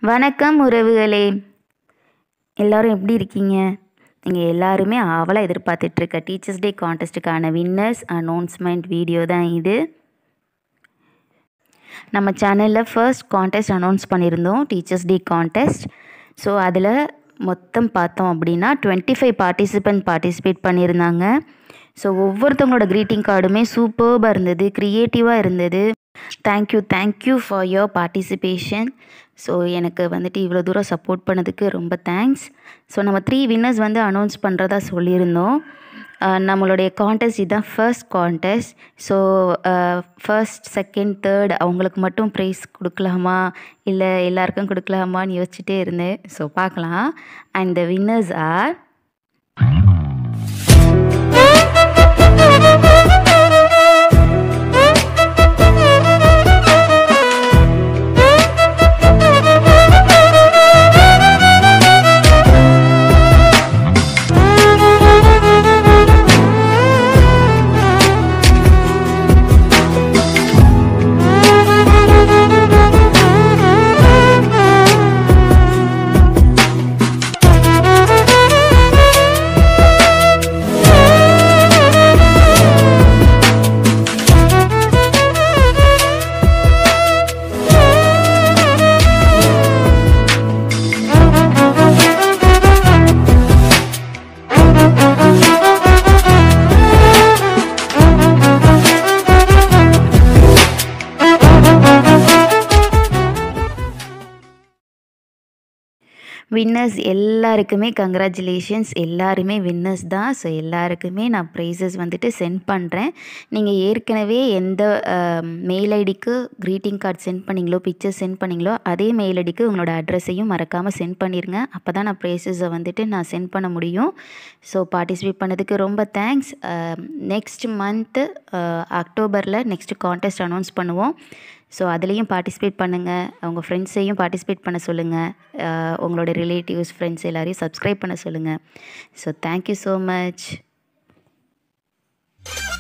வணக்கம் உறவுகளே எல்லாரும் எப்படி இருக்கீங்க நீங்கள் எல்லாருமே ஆவலாக எதிர்பார்த்துட்ருக்க டீச்சர்ஸ் டே கான்டெஸ்ட்டுக்கான வின்னர்ஸ் அனௌன்ஸ்மெண்ட் வீடியோ தான் இது நம்ம சேனலில் ஃபர்ஸ்ட் கான்டெஸ்ட் அனௌன்ஸ் பண்ணியிருந்தோம் டீச்சர்ஸ் டே கான்டெஸ்ட் ஸோ அதில் மொத்தம் பார்த்தோம் அப்படின்னா டுவெண்ட்டி ஃபைவ் பார்ட்டிசிபெண்ட் பார்ட்டிசிபேட் பண்ணியிருந்தாங்க ஸோ ஒவ்வொருத்தவங்களோட க்ரீட்டிங் கார்டுமே சூப்பர்பாக இருந்தது க்ரியேட்டிவாக இருந்தது thank you thank you for your participation so எனக்கு வந்துட்டு இவ்வளோ தூரம் சப்போர்ட் பண்ணதுக்கு ரொம்ப தேங்க்ஸ் ஸோ நம்ம த்ரீ வின்னர்ஸ் வந்து அனௌன்ஸ் பண்ணுறதா சொல்லியிருந்தோம் அஹ் நம்மளுடைய கான்டெஸ்ட் இதுதான் first contest so first second third அவங்களுக்கு மட்டும் ப்ரைஸ் கொடுக்கலாமா இல்லை எல்லாருக்கும் கொடுக்கலாமான்னு யோசிச்சுட்டே இருந்தேன் ஸோ பார்க்கலாம் and the winners are winners எல்லாருக்குமே கங்க்ராச்சுலேஷன்ஸ் எல்லாருமே வின்னர்ஸ் தான் ஸோ எல்லாருக்குமே நான் ப்ரைஸஸ் வந்துட்டு சென்ட் பண்ணுறேன் நீங்கள் ஏற்கனவே எந்த மெயில் ஐடிக்கு க்ரீட்டிங் கார்டு சென்ட் பண்ணீங்களோ பிக்சர் சென்ட் பண்ணீங்களோ அதே மெயில் ஐடிக்கு உங்களோட அட்ரஸையும் மறக்காமல் சென்ட் பண்ணிடுங்க அப்போ தான் நான் ப்ரைஸஸை வந்துட்டு நான் சென்ட் பண்ண முடியும் ஸோ பார்ட்டிசிபேட் பண்ணதுக்கு ரொம்ப தேங்க்ஸ் நெக்ஸ்ட் மந்த்து அக்டோபரில் நெக்ஸ்ட்டு கான்டெஸ்ட் அனௌன்ஸ் பண்ணுவோம் ஸோ அதுலேயும் பார்ட்டிசிபேட் பண்ணுங்கள் உங்கள் ஃப்ரெண்ட்ஸையும் பார்ட்டிசிபேட் பண்ண சொல்லுங்கள் உங்களோட ரிலேட்டிவ்ஸ் ஃப்ரெண்ட்ஸ் எல்லாரையும் சப்ஸ்கிரைப் பண்ண சொல்லுங்கள் ஸோ தேங்க்யூ ஸோ மச்